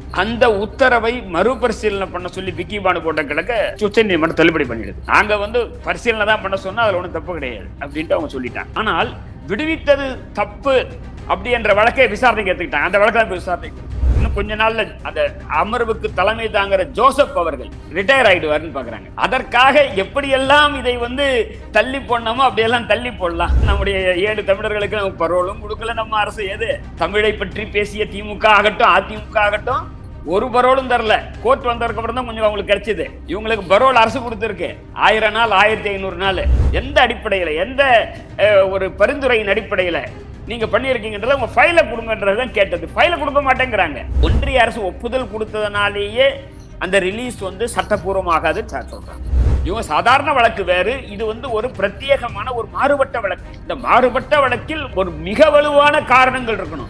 அந்த உத்தரவை மறுபரிசீலனை பண்ண சொல்லி விக்கி பானு போட்ட கிடக்க உச்ச நீதிமன்றம் தள்ளுபடி பண்ணிடுது நாங்க வந்து பரிசீலனை தான் பண்ண சொன்னா அதுல ஒன்றும் தப்பு கிடையாது அப்படின்ட்டு அவங்க சொல்லிட்டாங்க ஆனால் விடுவித்தது தப்பு அப்படி என்ற வழக்கை விசாரணைக்கு எடுத்துக்கிட்டாங்க அந்த வழக்கை தான் விசாரணைக்கு இன்னும் கொஞ்ச நாள்ல அந்த அமர்வுக்கு தலைமை தாங்குற ஜோசப் அவர்கள் ரிட்டையர் ஆயிடுவாருன்னு பாக்குறாங்க அதற்காக எப்படியெல்லாம் இதை வந்து தள்ளி போடணுமோ அப்படியெல்லாம் தள்ளி போடலாம் நம்முடைய ஏழு தமிழர்களுக்கு நம்ம பரோலும் கொடுக்கல நம்ம அரசு எது தமிழை பற்றி பேசிய திமுக ஆகட்டும் அதிமுக ஆகட்டும் ஒரு பரோலும் தரல கோர்ட் வந்ததுக்கு அப்புறம் தான் கொஞ்சம் அவங்களுக்கு கிடைச்சது இவங்களுக்கு பரோல் அரசு கொடுத்துருக்கு ஆயிரம் நாள் ஆயிரத்தி ஐநூறு நாள் எந்த அடிப்படையில் எந்த அஹ், ஒரு பரிந்துரையின் அடிப்படையில் நீங்க பண்ணியிருக்கீங்கன்றத உங்க ஃபைலை கொடுங்கன்றது தான் கேட்டது ஃபைலை கொடுக்க மாட்டேங்கிறாங்க ஒன்றிய அரசு ஒப்புதல் கொடுத்ததுனாலேயே அந்த ரிலீஸ் வந்து சட்டப்பூர்வமாகாது சொல்றாங்க இவங்க சாதாரண வழக்கு வேறு இது வந்து ஒரு பிரத்யேகமான ஒரு மாறுபட்ட வழக்கு இந்த மாறுபட்ட வழக்கில் ஒரு மிக வலுவான காரணங்கள் இருக்கணும்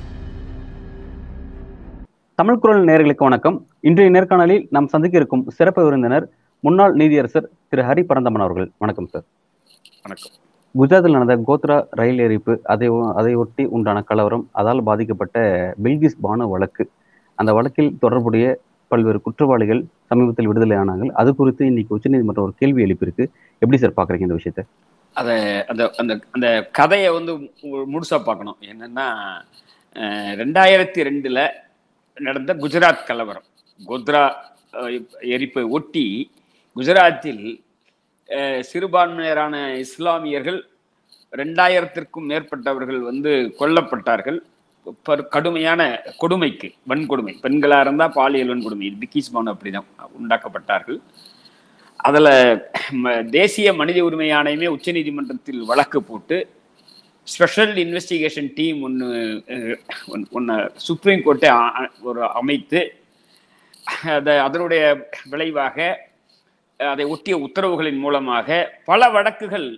தமிழ் குரல் நேயர்களுக்கு வணக்கம் இன்றைய நேர்காணலில் நாம் சந்திக்க இருக்கும் சிறப்பு விருந்தினர் முன்னாள் நீதியரசர் திரு ஹரி பரந்தமன் அவர்கள் வணக்கம் சார் வணக்கம் குஜராத்தில் நடந்த கோத்ரா ரயில் எரிப்பு அதை அதை ஒட்டி உண்டான கலவரம் அதால் பாதிக்கப்பட்ட பில்கிஸ் பானு வழக்கு அந்த வழக்கில் தொடர்புடைய பல்வேறு குற்றவாளிகள் சமீபத்தில் விடுதலை ஆனாங்க அது குறித்து இன்னைக்கு உச்சநீதிமன்றம் ஒரு கேள்வி எழுப்பியிருக்கு எப்படி சார் பாக்குறீங்க இந்த விஷயத்தை அதை அந்த அந்த அந்த கதையை வந்து மு- முழுசா பார்க்கணும் என்னன்னா அஹ், ரெண்டாயிரத்தி ரெண்டுல நடந்த குஜராத் கலவரம் கோத்ரா அஹ், எரிப்பை ஒட்டி குஜராத்தில் அஹ், சிறுபான்மையரான இஸ்லாமியர்கள் ரெண்டாயிரத்திற்கும் மேற்பட்டவர்கள் வந்து கொல்லப்பட்டார்கள் பர்- கடுமையான கொடுமைக்கு வன்கொடுமை பெண்களா இருந்தா பாலியல் வன்கொடுமை பிக்கிஸ் பானு அப்படிதான் உண்டாக்கப்பட்டார்கள் அதுல ம- தேசிய மனித உரிமை ஆணையமே உச்சநீதிமன்றத்தில் வழக்கு போட்டு ஸ்பெஷல் இன்வெஸ்டிகேஷன் டீம் ஒன்று ஒன்று சுப்ரீம் கோர்ட்டை ஆ- ஆ- ஒரு அமைத்து அதை அதனுடைய விளைவாக அதை ஒட்டிய உத்தரவுகளின் மூலமாக பல வழக்குகள்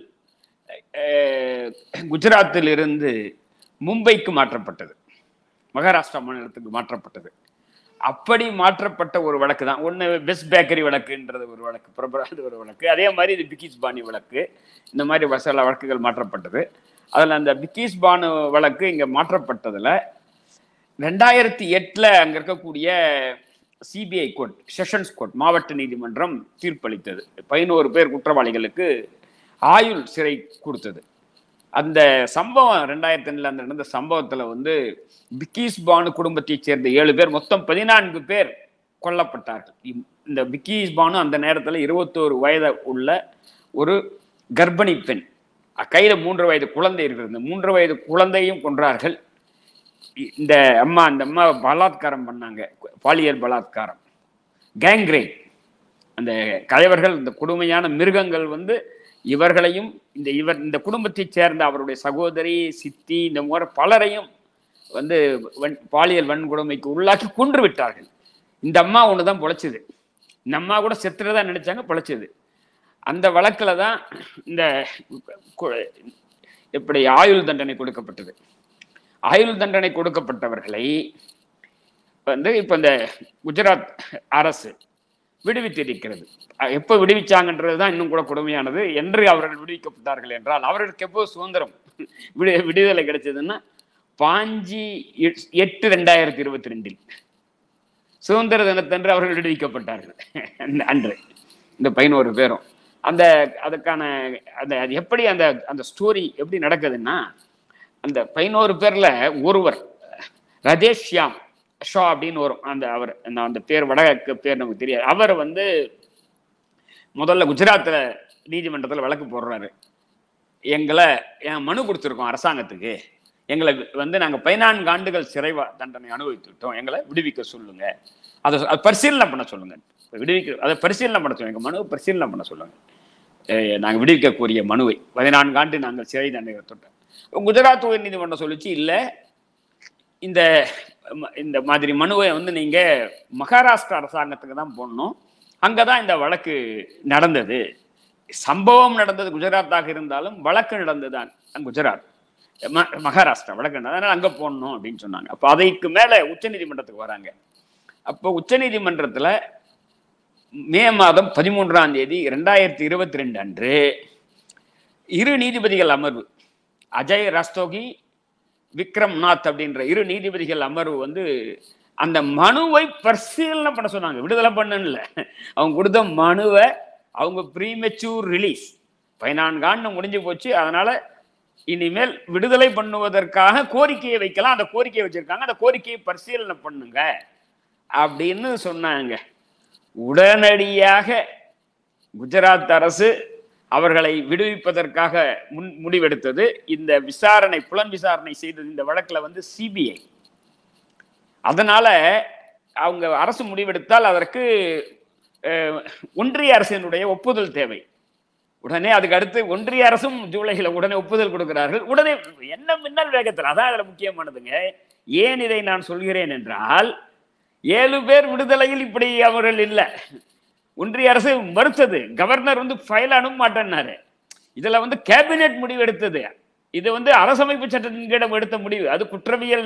அஹ், குஜராத்தில் இருந்து மும்பைக்கு மாற்றப்பட்டது மகாராஷ்டிரா மாநிலத்துக்கு மாற்றப்பட்டது அப்படி மாற்றப்பட்ட ஒரு வழக்கு தான் ஒன்று பெஸ்ட் பேக்கரி வழக்குன்றது ஒரு வழக்கு பிரபலாது ஒரு வழக்கு அதே மாதிரி இது பிக்கிஸ் பானி வழக்கு இந்த மாதிரி வ- சில வழக்குகள் மாற்றப்பட்டது அதில் அந்த பிக்கிஸ் பானு வழக்கு இங்கே மாற்றப்பட்டதில் ரெண்டாயிரத்தி எட்டில் அங்கே இருக்கக்கூடிய சிபிஐ கோர்ட் செஷன்ஸ் கோர்ட் மாவட்ட நீதிமன்றம் தீர்ப்பளித்தது பதினோரு பேர் குற்றவாளிகளுக்கு ஆயுள் சிறை கொடுத்தது அந்த சம்பவம் ரெண்டாயிரத்தி ரெண்டுல அந்த நடந்த சம்பவத்துல வந்து பிக்கீஸ் பானு குடும்பத்தைச் சேர்ந்த ஏழு பேர் மொத்தம் பதினான்கு பேர் கொல்லப்பட்டார்கள் இம்- இந்த பிக்கீஸ் பானு அந்த நேரத்துல இருபத்தோரு வயது உள்ள ஒரு கர்ப்பிணி பெண் அ- கையில மூன்று வயது குழந்தை இருக்கிறது இந்த மூன்று வயது குழந்தையும் கொன்றார்கள் இ- இந்த அம்மா அந்த அம்மா பலாத்காரம் பண்ணாங்க பாலியல் பலாத்காரம் கேங்ரேப் அந்த கயவர்கள் இந்த கொடுமையான மிருகங்கள் வந்து இவர்களையும் இந்த இவர் இந்த குடும்பத்தைச் சேர்ந்த அவருடைய சகோதரி சித்தி இந்த மாதிரி பலரையும் வந்து வன் பாலியல் வன்கொடுமைக்கு உள்ளாக்கி கொன்று விட்டார்கள் இந்த அம்மா ஒன்று தான் பொழைச்சது இந்த அம்மா கூட செத்துறதா நினைச்சாங்க பொழைச்சது அந்த வழக்குல தான் இந்த கு- இப்படி ஆயுள் தண்டனை கொடுக்கப்பட்டது ஆயுள் தண்டனை கொடுக்கப்பட்டவர்களை வந்து இப்போ இந்த குஜராத் அரசு விடுவித்திருக்கிறது அஹ் எப்போ விடுவிச்சாங்கன்றது தான் இன்னும் கூட கொடுமையானது என்று அவர்கள் விடுவிக்கப்பட்டார்கள் என்றால் அவர்களுக்கு எப்போ சுதந்திரம் விடு விடுதலை கிடைச்சதுன்னா பாஞ்சி எட்- எட்டு ரெண்டாயிரத்தி இருபத்தி ரெண்டில் சுதந்திர தினத்தன்று அவர்கள் விடுவிக்கப்பட்டார்கள் அந்த அன்று இந்த பதினோரு பேரும் அந்த அதுக்கான அந்த அது எப்படி அந்த அந்த ஸ்டோரி எப்படி நடக்குதுன்னா அந்த பதினோரு பேர்ல ஒருவர் ரதேஷ் ஷியாம் ஷா அப்படின்னு வரும் அந்த அவர் அந்த அந்த பேர் வடக்கு பேர் நமக்கு தெரியாது அவர் வந்து முதல்ல குஜராத்ல நீதிமன்றத்துல வழக்கு போடுறாரு எங்களை என் மனு கொடுத்துருக்கோம் அரசாங்கத்துக்கு எங்களை வந்து நாங்க பதினான்கு ஆண்டுகள் சிறை வா- தண்டனை அனுபவித்துட்டோம் எங்களை விடுவிக்க சொல்லுங்க அதை அதை பரிசீலனை பண்ண சொல்லுங்க விடுவிக்க அதை பரிசீலனை பண்ண சொல்லுங்க எங்க மனுவை பரிசீலனை பண்ண சொல்லுங்க அஹ் நாங்க விடுவிக்கக்கூடிய மனுவை பதினான்கு ஆண்டு நாங்கள் சிறை தண்டனை தொட்டோம் குஜராத் உயர் நீதிமன்றம் சொல்லிச்சு இல்ல இந்த ம- இந்த மாதிரி மனுவை வந்து நீங்க மகாராஷ்டிரா அரசாங்கத்துக்கு தான் போடணும் அங்கதான் இந்த வழக்கு நடந்தது சம்பவம் நடந்தது குஜராத்தாக இருந்தாலும் வழக்கு நடந்தது அங்க குஜராத் ம- மகாராஷ்டிரா வழக்கு நடந்தது அதனால அங்க போடணும் அப்படின்னு சொன்னாங்க அப்போ அதைக்கு மேல உச்சநீதிமன்றத்துக்கு வராங்க அப்போ உச்சநீதிமன்றத்துல மே மாதம் பதிமூன்றாம் தேதி ரெண்டாயிரத்தி இருபத்தி ரெண்டு அன்று இரு நீதிபதிகள் அமர்வு அஜய் ரஸ்தோகி விக்ரம் நாத் அப்படின்ற இரு நீதிபதிகள் அமர்வு வந்து அந்த மனுவை பரிசீலனை பண்ண சொன்னாங்க விடுதலை பண்ணல அவங்க கொடுத்த மனுவை அவங்க ப்ரீமெச்சூர் ரிலீஸ் பதினான்கு ஆண்டு முடிஞ்சு போச்சு அதனால இனிமேல் விடுதலை பண்ணுவதற்காக கோரிக்கையை வைக்கலாம் அந்த கோரிக்கையை வச்சிருக்காங்க அந்த கோரிக்கையை பரிசீலனை பண்ணுங்க அப்படின்னு சொன்னாங்க உடனடியாக குஜராத் அரசு அவர்களை விடுவிப்பதற்காக முன் முடிவெடுத்தது இந்த விசாரணை புலன் விசாரணை செய்தது இந்த வழக்குல வந்து சிபிஐ அதனால அவங்க அரசு முடிவெடுத்தால் அதற்கு அஹ், ஒன்றிய அரசினுடைய ஒப்புதல் தேவை உடனே அதுக்கு அடுத்து ஒன்றிய அரசும் ஜூலையில் உடனே ஒப்புதல் கொடுக்கிறார்கள் உடனே என்ன மின்னல் வேகத்தில் அதான் அதுல முக்கியமானதுங்க ஏன் இதை நான் சொல்கிறேன் என்றால் ஏழு பேர் விடுதலையில் இப்படி அவர்கள் இல்லை ஒன்றிய அரசு மறுத்தது கவர்னர் வந்து ஃபைல் அனுப்ப மாட்டேன்னாரு இதுல வந்து கேபினெட் முடிவு எடுத்தது இது வந்து அரசமைப்பு சட்டத்தின் கீழ் எடுத்த முடிவு அது குற்றவியல்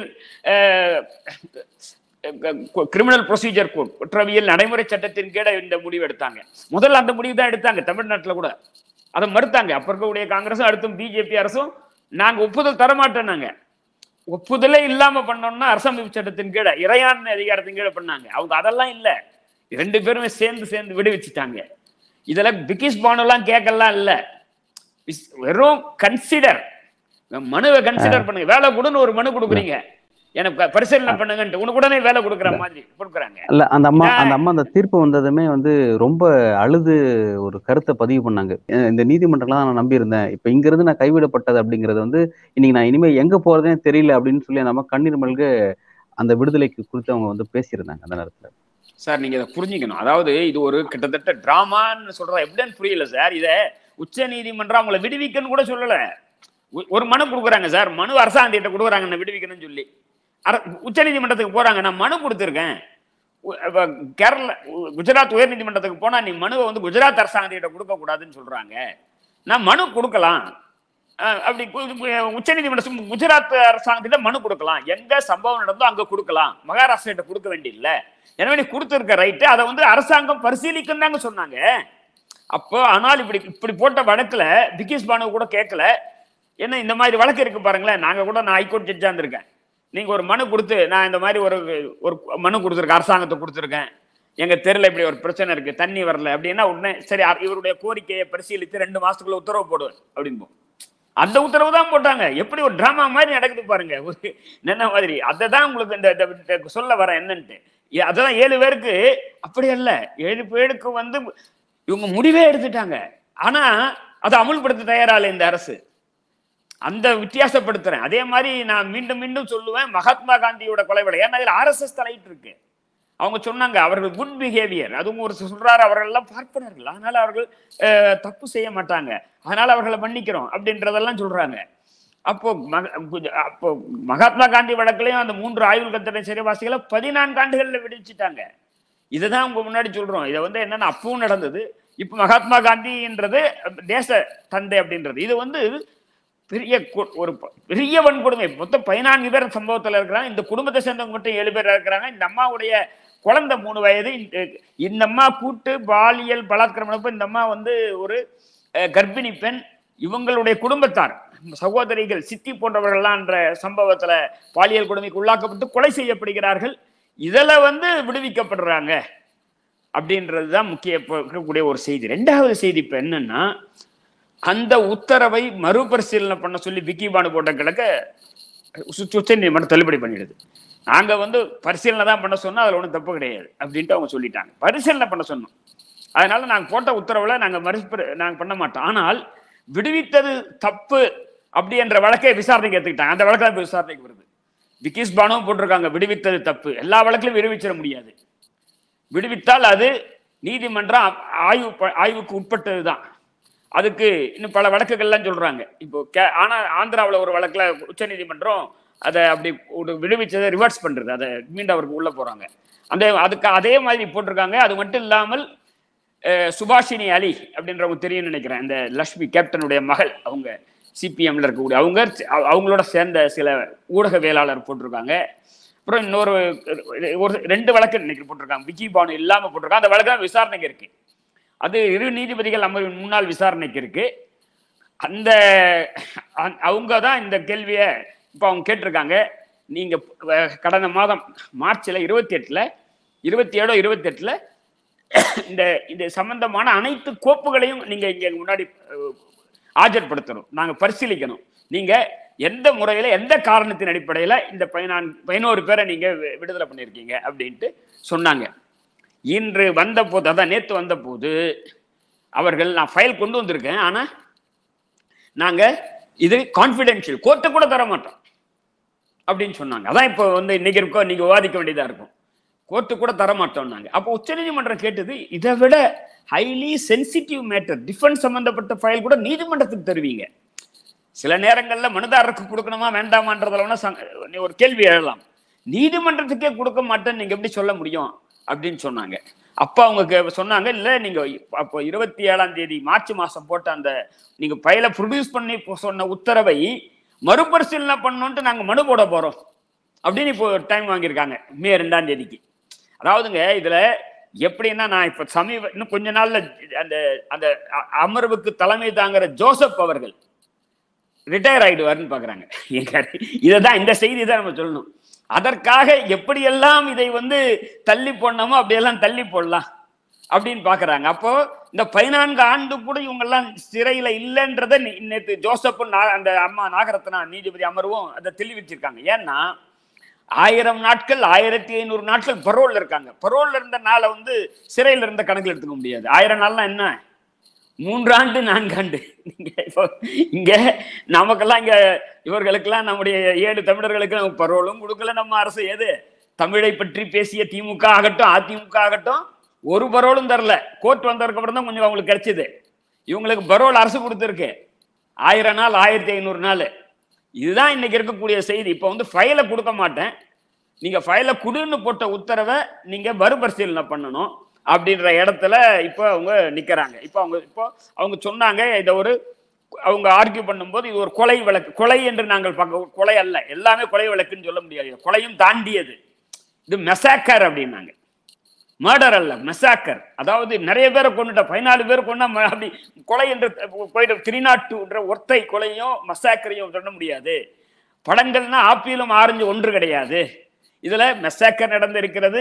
கிரிமினல் ப்ரொசீஜர் கோட் குற்றவியல் நடைமுறை சட்டத்தின் கீழ இந்த முடிவு எடுத்தாங்க முதல்ல அந்த முடிவு தான் எடுத்தாங்க தமிழ்நாட்டுல கூட அதை மறுத்தாங்க அப்ப இருக்கக்கூடிய காங்கிரஸும் அடுத்தும் பிஜேபி அரசும் நாங்க ஒப்புதல் தரமாட்டோம் ஒப்புதலே இல்லாம பண்ணோம்னா அரசமைப்பு சட்டத்தின் கீழ இறையாண்மை அதிகாரத்தின் கீழ பண்ணாங்க அவங்க அதெல்லாம் இல்ல ரெண்டு பேருமே சேர்ந்து சேர்ந்து விடுவிச்சுட்டாங்க இதுல பிகிஸ் பானுலாம் கேட்கலாம் இல்ல இஸ்- வெறும் கன்சிடர் மனுவை கன்சிடர் பண்ணுங்க வேலை கொடுன்னு ஒரு மனு கொடுக்குறீங்க எனக்கு ப- பரிசீலனை பண்ணுங்கன்ட்டு உனக்கு உடனே வேலை கொடுக்குற மாதிரி கொடுக்குறாங்க இல்ல அந்த அம்மா நான்- அந்த அம்மா அந்த தீர்ப்பு வந்ததுமே வந்து ரொம்ப அழுது ஒரு கருத்தை பதிவு பண்ணாங்க அஹ் இந்த நீதிமன்றம்லாம் நான் நம்பியிருந்தேன் இப்ப இங்க இருந்து நான் கைவிடப்பட்டது அப்படிங்கறது வந்து இன்னைக்கு நான் இனிமே எங்க போறதே தெரியல அப்படின்னு சொல்லி அந்த அம்மா கண்ணீர் மல்க அந்த விடுதலைக்கு குறித்து அவங்க வந்து பேசியிருந்தாங்க அந்த நேரத்துல சார் நீங்க இதை புரிஞ்சுக்கணும் அதாவது இது ஒரு கிட்டத்தட்ட டிராமான்னு சொல்ற எப்படின்னு புரியல சார் இத உச்ச நீதிமன்றம் அவங்கள விடுவிக்கன்னு கூட சொல்லல ஒ- ஒரு மனு கொடுக்குறாங்க சார் மனு அரசாங்கத்திட்ட கொடுக்குறாங்க என்ன விடுவிக்கணும்னு சொல்லி உச்ச நீதிமன்றத்துக்கு போறாங்க நான் மனு கொடுத்துருக்கேன் உ- அப்ப கேரள உ- குஜராத் உயர் நீதிமன்றத்துக்கு போனா நீ மனுவை வந்து குஜராத் அரசாங்கத்திட்ட கொடுக்க கூடாதுன்னு சொல்றாங்க நான் மனு கொடுக்கலாம் அஹ் அப்படி உச்ச நீதிமன்றம் குஜராத் அரசாங்கத்திட்ட மனு கொடுக்கலாம் எங்க சம்பவம் நடந்தோ அங்க கொடுக்கலாம் மகாராஷ்டிரா கொடுக்க வேண்டியதில்ல எனவே நீ கொடுத்துருக்க ரைட்டு அதை வந்து அரசாங்கம் பரிசீலிக்கும் தாங்க சொன்னாங்க அப்போ ஆனால் இப்படி இப்படி போட்ட வழக்குல பிகிஸ் பானு கூட கேட்கல என்ன இந்த மாதிரி வழக்கு இருக்கு பாருங்களேன் நாங்க கூட நான் ஹைகோர்ட் ஜட்ஜா இருந்திருக்கேன் நீங்க ஒரு மனு கொடுத்து நான் இந்த மாதிரி ஒரு ஒரு மனு கொடுத்துருக்கேன் அரசாங்கத்தை கொடுத்துருக்கேன் எங்க தெருல இப்படி ஒரு பிரச்சனை இருக்கு தண்ணி வரல அப்படின்னா உடனே சரி அ- இவருடைய கோரிக்கையை பரிசீலித்து ரெண்டு மாசத்துக்குள்ள உத்தரவு போடுவேன் அப்படின்போம் அந்த உத்தரவு தான் போட்டாங்க எப்படி ஒரு டிராமா மாதிரி நடக்குது பாருங்க ஒரு என்ன மாதிரி அதை தான் உங்களுக்கு இந்த இந்த- இந்த சொல்ல வரேன் என்னன்ட்டு ஏ- அதான் ஏழு பேருக்கு அப்படி அல்ல ஏழு பேருக்கு வந்து இவங்க முடிவே எடுத்துட்டாங்க ஆனா அதை அமுல்படுத்த தயாரா இல்லை இந்த அரசு அந்த வித்தியாசப்படுத்துறேன் அதே மாதிரி நான் மீண்டும் மீண்டும் சொல்லுவேன் மகாத்மா காந்தியோட கொலை வழக்கு ஏன்னா இதுல ஆர்எஸ்எஸ் தலையிட்டு இருக்கு அவங்க சொன்னாங்க அவர்கள் குட் பிஹேவியர் அதுவும் ஒரு சொல்றாரு அவர்கள் எல்லாம் பார்ப்பனர்கள் அதனால அவர்கள் அஹ், தப்பு செய்ய மாட்டாங்க அதனால அவர்களை மன்னிக்கிறோம் அப்படின்றதெல்லாம் சொல்றாங்க அப்போ மக- குஜ- அப்போ மகாத்மா காந்தி வழக்குலயும் அந்த மூன்று ஆயுள் கத்தடை சிறைவாசிகளை பதினான்கு ஆண்டுகள்ல விடுவிச்சுட்டாங்க இதுதான் உங்க முன்னாடி சொல்றோம் இதை வந்து என்னன்னா அப்பவும் நடந்தது இப்ப மகாத்மா காந்தின்றது தேச தந்தை அப்படின்றது இது வந்து பெரிய கு- ஒரு ப- பெரிய வன்கொடுமை மொத்தம் பதினான்கு பேர் சம்பவத்துல இருக்கிறாங்க இந்த குடும்பத்தை சேர்ந்தவங்க மட்டும் ஏழு பேர் இருக்கிறாங்க இந்த அம்மாவுடைய குழந்தை மூணு வயது இந்த- இந்த அம்மா கூட்டு பாலியல் பலாத்கரம் இந்த அம்மா வந்து ஒரு அஹ், கர்ப்பிணி பெண் இவங்களுடைய குடும்பத்தார் சகோதரிகள் சித்தி போன்றவர்கள்லாம் என்ற சம்பவத்துல பாலியல் கொடுமைக்கு உள்ளாக்கப்பட்டு கொலை செய்யப்படுகிறார்கள் இதுல வந்து விடுவிக்கப்படுறாங்க அப்படின்றது தான் முக்கிய இப்ப இருக்கக்கூடிய ஒரு செய்தி ரெண்டாவது செய்தி இப்ப என்னன்னா அந்த உத்தரவை மறுபரிசீலனை பண்ண சொல்லி விக்கி பானு போட்ட கிழக்க உச்ச நீதிமன்றம் தள்ளுபடி பண்ணிடுது நாங்க வந்து பரிசீலனை தான் பண்ண சொன்னா அதுல ஒன்றும் தப்பு கிடையாது அப்படின்ட்டு அவங்க சொல்லிட்டாங்க பரிசீலனை பண்ண சொன்னோம் அதனால நாங்க போட்ட உத்தரவுல நாங்க மறுபரி நாங்க பண்ண மாட்டோம் ஆனால் விடுவித்தது தப்பு அப்படி என்ற வழக்கை விசாரணைக்கு எடுத்துக்கிட்டாங்க அந்த வழக்கு தான் இப்ப விசாரணைக்கு வருது விக்கிஸ் பானுவும் போட்டிருக்காங்க விடுவித்தது தப்பு எல்லா வழக்கிலும் விடுவிச்சிட முடியாது விடுவித்தால் அது நீதிமன்றம் ஆ- ஆய்வு ப- ஆய்வுக்கு உட்பட்டது தான் அதுக்கு இன்னும் பல வழக்குகள்லாம் சொல்றாங்க இப்போ கே ஆனா ஆந்திராவில் ஒரு வழக்குல உச்சநீதிமன்றம் அதை அப்படி ஒரு விடுவிச்சதை ரிவர்ஸ் பண்றது அதை மீண்டும் அவருக்கு உள்ள போறாங்க அந்த அதுக்கு அதே மாதிரி போட்டிருக்காங்க அது மட்டும் இல்லாமல் அஹ், சுபாஷினி அலி அப்படின்றவங்க தெரியும்னு நினைக்கிறேன் இந்த லக்ஷ்மி கேப்டனுடைய மகள் அவங்க சிபிஎம்ல இருக்கக்கூடிய அவங்க அவ- அவங்களோட சேர்ந்த சில ஊடகவியலாளர் போட்டிருக்காங்க அப்புறம் இன்னொரு ஒரு ரெண்டு வழக்கு இன்னைக்கு போட்டிருக்காங்க விஜி பானு இல்லாம போட்டிருக்காங்க அந்த வழக்கு தான் விசாரணைக்கு இருக்கு அது இரு நீதிபதிகள் அமர்வின் முன்னாள் விசாரணைக்கு இருக்கு அந்த அவங்க தான் இந்த கேள்வியை இப்போ அவங்க கேட்டிருக்காங்க நீங்க அஹ், கடந்த மாதம் மார்ச்ல இருபத்தி எட்டுல இருபத்தி ஏழோ இருபத்தி எட்டுல இந்த இது சம்பந்தமான அனைத்து கோப்புகளையும் நீங்க இங்க முன்னாடி அஹ், ஆஜர்படுத்தணும் நாங்க பரிசீலிக்கணும் நீங்க எந்த முறையில எந்த காரணத்தின் அடிப்படையில இந்த பதினான் பதினோரு பேரை நீங்க வி- விடுதலை பண்ணியிருக்கீங்க அப்படின்ட்டு சொன்னாங்க இன்று வந்த போது அதான் நேத்து வந்த போது அவர்கள் நான் ஃபைல் கொண்டு வந்திருக்கேன் ஆனா நாங்க இது கான்ஃபிடென்ஷியல் கோர்ட்டு கூட தர மாட்டோம் அப்படின்னு சொன்னாங்க அதான் இப்போ வந்து இன்னைக்கு இருக்கோ நீங்க விவாதிக்க வேண்டியதா இருக்கும் கோர்ட்டு கூட தர மாட்டோம்னாங்க அப்போ உச்சநீதிமன்றம் கேட்டது இதை விட ஹைலி சென்சிட்டிவ் மேட்டர் டிஃபென்ஸ் சம்பந்தப்பட்ட ஃபைல் கூட நீதிமன்றத்துக்கு தருவீங்க சில நேரங்கள்ல மனுதாரருக்கு கொடுக்கணுமா வேண்டாமான்றதுல வேணா சங்க- நீ ஒரு கேள்வி எழலாம் நீதிமன்றத்துக்கே கொடுக்க மாட்டேன்னு நீங்க எப்படி சொல்ல முடியும் அப்படின்னு சொன்னாங்க அப்ப அவங்க கே- சொன்னாங்க இல்ல நீங்க இப்ப- அப்போ இருபத்தி ஏழாம் தேதி மார்ச் மாசம் போட்ட அந்த நீங்க பையில ப்ரொடியூஸ் பண்ணி இப்போ சொன்ன உத்தரவை மறுபரிசீலனை பண்ணணும்ட்டு நாங்க மனு போட போறோம் அப்படின்னு இப்போ டைம் வாங்கியிருக்காங்க மே ரெண்டாம் தேதிக்கு அதாவதுங்க இதுல எப்படின்னா நான் இப்ப சமீப இன்னும் கொஞ்ச நாள்ல அந்த அந்த அ- அமர்வுக்கு தலைமை தாங்குற ஜோசப் அவர்கள் ரிட்டையர் ஆயிடுவாருன்னு பாக்குறாங்க எங்க இதைதான் இந்த செய்தி தான் நம்ம சொல்லணும் அதற்காக எப்படியெல்லாம் இதை வந்து தள்ளி போடணுமோ அப்படியெல்லாம் தள்ளி போடலாம் அப்படின்னு பாக்குறாங்க அப்போ இந்த பதினான்கு ஆண்டு கூட இவங்க எல்லாம் சிறையில இல்லைன்றத நே- நேத்து ஜோசப்பும் நா- அந்த அம்மா நாகரத்னா நீதிபதி அமர்வும் அதை தெளிவிச்சிருக்காங்க ஏன்னா ஆயிரம் நாட்கள் ஆயிரத்தி ஐநூறு நாட்கள் பரோல்ல இருக்காங்க பரோல்ல இருந்த நாளை வந்து சிறையில இருந்த கணக்கில் எடுத்துக்க முடியாது ஆயிரம் நாள்லாம் என்ன மூன்றாண்டு நான்காண்டு நீங்க இப்போ இங்க நமக்கெல்லாம் இங்க இவர்களுக்கெல்லாம் நம்முடைய ஏழு தமிழர்களுக்கு நம்ம பரோலும் கொடுக்கல நம்ம அரசு எது தமிழை பற்றி பேசிய திமுக ஆகட்டும் அதிமுக ஆகட்டும் ஒரு பரோலும் தரல கோர்ட் வந்ததுக்கு அப்புறம் தான் கொஞ்சம் அவங்களுக்கு கிடைச்சது இவங்களுக்கு பரோல் அரசு கொடுத்துருக்கு ஆயிரம் நாள் ஆயிரத்தி ஐநூறு நாள் இதுதான் இன்னைக்கு இருக்கக்கூடிய செய்தி இப்போ வந்து ஃபைலை கொடுக்க மாட்டேன் நீங்க ஃபைலை குடுன்னு போட்ட உத்தரவை நீங்க மறுபரிசீலனை பண்ணணும் அப்படின்ற இடத்துல இப்போ அவங்க நிக்கிறாங்க இப்போ அவங்க இப்போ அவங்க சொன்னாங்க இதை ஒரு அவங்க ஆர்கியூ பண்ணும்போது இது ஒரு கொலை வழக்கு கொலை என்று நாங்கள் பார்க்க கொலை அல்ல எல்லாமே கொலை வழக்குன்னு சொல்ல முடியாது கொலையும் தாண்டியது இது மெசாக்கர் அப்படின்னாங்க மர்டர் அல்ல மெசாக்கர் அதாவது நிறைய பேரை கொண்டுட்ட பதினாலு பேர் கொண்டா ம- அப்படி கொலை என்று போயிட்டு த்ரீ நாட் டூன்ற ஒற்றை கொலையும் மசாக்கரையும் சொல்ல முடியாது படங்கள்னா ஆப்பிளும் ஆரஞ்சு ஒன்று கிடையாது இதுல மெசாக்கர் நடந்திருக்கிறது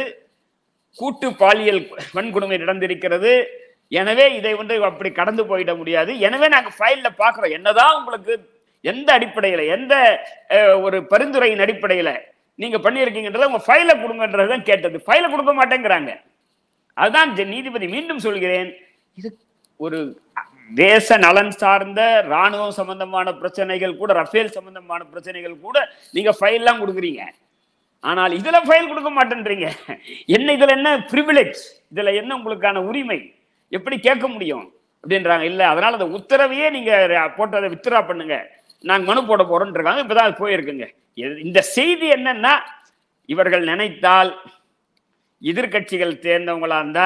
கூட்டு பாலியல் வன்கொடுமை நடந்திருக்கிறது எனவே இதை வந்து அப்படி கடந்து போயிட முடியாது எனவே நாங்க ஃபைல்ல பாக்குறோம் என்னதான் உங்களுக்கு எந்த அடிப்படையில எந்த அஹ், ஒரு பரிந்துரையின் அடிப்படையில நீங்க பண்ணியிருக்கீங்கன்றத உங்க ஃபைல கொடுங்கன்றது தான் கேட்டது ஃபைல கொடுக்க மாட்டேங்கிறாங்க அதுதான் ஜ- நீதிபதி மீண்டும் சொல்கிறேன் இது ஒரு தேச நலன் சார்ந்த ராணுவம் சம்பந்தமான பிரச்சனைகள் கூட ரஃபேல் சம்பந்தமான பிரச்சனைகள் கூட நீங்க ஃபைல்லாம் கொடுக்குறீங்க ஆனால் இதுல ஃபைல் கொடுக்க மாட்டேன்றீங்க என்ன இதுல என்ன ப்ரிவிலேஜ் இதுல என்ன உங்களுக்கான உரிமை எப்படி கேட்க முடியும் அப்படின்றாங்க இல்ல அதனால அந்த உத்தரவையே நீங்க போட்டதை வித்ரா பண்ணுங்க நாங்க மனு போட போறோம்னு இருக்காங்க இப்பதான் அது போயிருக்குங்க இது- இந்த செய்தி என்னன்னா இவர்கள் நினைத்தால் எதிர்க்கட்சிகள் சேர்ந்தவங்களா இருந்தா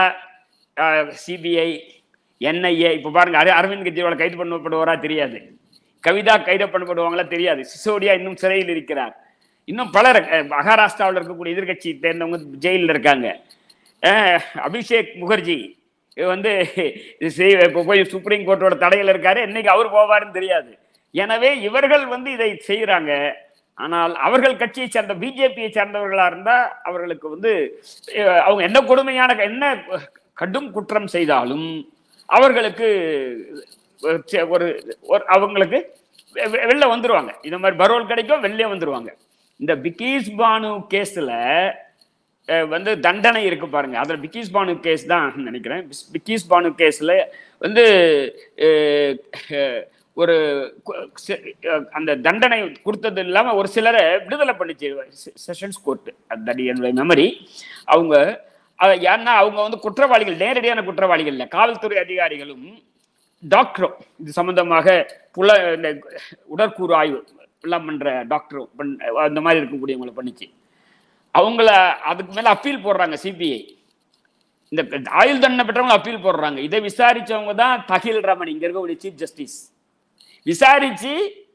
சிபிஐ என்ஐஏ இப்ப பாருங்க அர- அரவிந்த் கெஜ்ரிவால் கைது பண்ணப்படுவாரா தெரியாது கவிதா கைது பண்ணப்படுவாங்களா தெரியாது சிசோடியா இன்னும் சிறையில் இருக்கிறார் இன்னும் பலர் அஹ், மகாராஷ்டிராவில் இருக்கக்கூடிய எதிர்க்கட்சி சேர்ந்தவங்க ஜெயிலில் இருக்காங்க அஹ், அபிஷேக் முகர்ஜி இது வந்து இது செய்- இப்ப போய் சுப்ரீம் கோர்ட்டோட தடையில் இருக்காரு என்னைக்கு அவர் போவாருன்னு தெரியாது எனவே இவர்கள் வந்து இதை செய்யறாங்க ஆனால் அவர்கள் கட்சியை சேர்ந்த பிஜேபியை சேர்ந்தவர்களா இருந்தா அவர்களுக்கு வந்து அஹ், அவங்க என்ன கொடுமையான என்ன கடும் குற்றம் செய்தாலும் அவர்களுக்கு ஒரு சே- ஒரு ஒரு அவங்களுக்கு வெ- வெ- வெளில வந்துருவாங்க இந்த மாதிரி பரோல் கிடைக்கும் வெளிலே வந்துருவாங்க இந்த பிகீஸ் பானு கேஸ்ல அஹ் வந்து தண்டனை இருக்கு பாருங்க அதுல பிகிஸ் பானு கேஸ் தான் நினைக்கிறேன் பிஸ்- பிகிஸ் பானு கேஸ்ல வந்து அஹ், அஹ், ஒரு கு- செ- அஹ், அந்த தண்டனை கொடுத்தது இல்லாம ஒரு சிலரை விடுதலை பண்ணிச்சு செஷன்ஸ் கோர்ட் தட் என்னுடைய மெமரி அவங்க அஹ், ஏன்னா அவங்க வந்து குற்றவாளிகள் நேரடியான குற்றவாளிகள் இல்லை காவல்துறை அதிகாரிகளும் டாக்டரும் இது சம்பந்தமாக புல இந்த உடற்கூறு ஆய்வு எல்லாம் பண்ற டாக்டரும் பண்- அந்த மாதிரி இருக்கக்கூடியவங்களை பண்ணிச்சு அவங்கள அதுக்கு மேல அப்பீல் போடுறாங்க சிபிஐ இந்த ஆயுள் தண்டனை பெற்றவங்க அப்பீல் போடுறாங்க இதை விசாரிச்சவங்க தான் தகில் ரமன் இங்க இருக்கக்கூடிய சீஃப் ஜஸ்டிஸ் விசாரிச்சு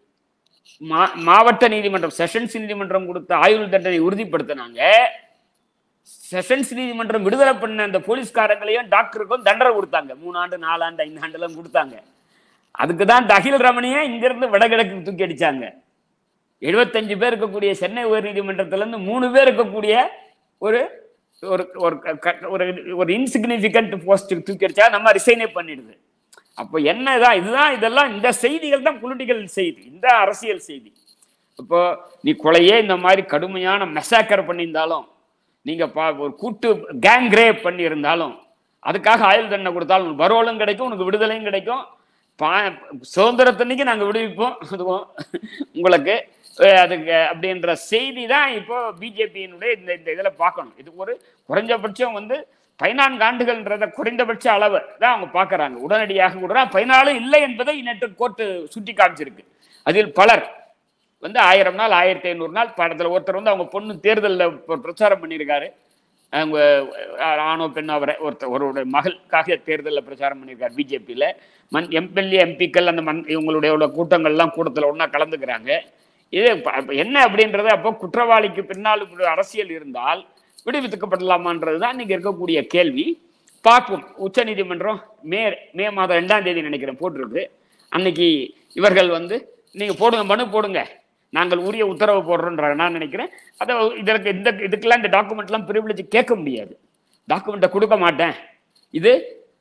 மா- மாவட்ட நீதிமன்றம் செஷன்ஸ் நீதிமன்றம் கொடுத்த ஆயுள் தண்டனை உறுதிப்படுத்தினாங்க செஷன்ஸ் நீதிமன்றம் விடுதலை பண்ண அந்த போலீஸ்காரங்களையும் டாக்டருக்கும் தண்டனை கொடுத்தாங்க மூணு ஆண்டு நாலு ஆண்டு ஐந்து ஆண்டுலாம் கொடுத்தாங்க அதுக்கு தான் தகில் ரமணியை இங்கிருந்து வடகிழக்கு தூக்கி அடிச்சாங்க எழுபத்தஞ்சு பேர் இருக்கக்கூடிய சென்னை உயர்நீதிமன்றத்துல இருந்து மூணு பேர் இருக்கக்கூடிய ஒரு ஒரு ஒரு க- க- ஒரு ஒரு இன்சிக்னிஃபிகண்ட் போஸ்ட்டுக்கு தூக்கி அடிச்சா நம்ம ரிசைனே பண்ணிடுது அப்போ என்னதான் இதுதான் இதெல்லாம் இந்த செய்திகள் தான் பொலிட்டிக்கல் செய்தி இந்த அரசியல் செய்தி இப்போ நீ கொலையே இந்த மாதிரி கடுமையான மெசாக்கர் பண்ணியிருந்தாலும் நீங்க பா ஒரு கூட்டு கேங் ரேப் பண்ணியிருந்தாலும் அதுக்காக ஆயுள் தண்டனை கொடுத்தாலும் உனக்கு பரோலும் கிடைக்கும் உனக்கு விடுதலையும் கிடைக்கும் பா சுதந்திரத்தன்னைக்கு நாங்கள் விடுவிப்போம் அதுவும் உங்களுக்கு அஹ் அதுக்கு அப்படின்ற செய்தி தான் இப்போ பிஜேபியினுடைய இந்த இந்த இதில் பார்க்கணும் இது ஒரு குறைஞ்சபட்சம் வந்து பதினான்கு ஆண்டுகள்ன்றத குறைந்தபட்ச அளவு தான் அவங்க பார்க்கறாங்க உடனடியாக கூட பதினாலு இல்லை என்பதை நேற்று கோர்ட்டு சுட்டி காமிச்சிருக்கு அதில் பலர் வந்து ஆயிரம் நாள் ஆயிரத்தி ஐநூறு நாள் படத்தில் ஒருத்தர் வந்து அவங்க பொண்ணு தேர்தலில் பிரச்சாரம் பண்ணியிருக்காரு அவங்க அஹ், ஆணோ பெண்ணோ அவரை ஒருத்தர் ஒருவருடைய மகளுக்காக தேர்தலில் பிரச்சாரம் பண்ணியிருக்காரு பிஜேபியில் மண் எம்எல்ஏ எம்பிக்கள் அந்த மண் இவங்களுடைய உள்ள கூட்டங்கள்லாம் கூட்டத்தில் ஒன்றா கலந்துக்கிறாங்க இது ப- அப்ப என்ன அப்படின்றது அப்போ குற்றவாளிக்கு பின்னால் இப்படி அரசியல் இருந்தால் விடுவித்துக்கப்படலாமான்றது தான் இன்னைக்கு இருக்கக்கூடிய கேள்வி பார்ப்போம் உச்சநீதிமன்றம் மே மே மாதம் ரெண்டாம் தேதி நினைக்கிறேன் போட்டிருக்கு அன்னைக்கு இவர்கள் வந்து நீங்க போடுங்க மனு போடுங்க நாங்கள் உரிய உத்தரவு போடுறோன்றாங்க நான் நினைக்கிறேன் அதை இதற்கு இந்த இதுக்கெல்லாம் இந்த டாக்குமெண்ட்லாம் ப்ரிவிலேஜ் கேட்க முடியாது டாக்குமெண்ட்டை கொடுக்க மாட்டேன் இது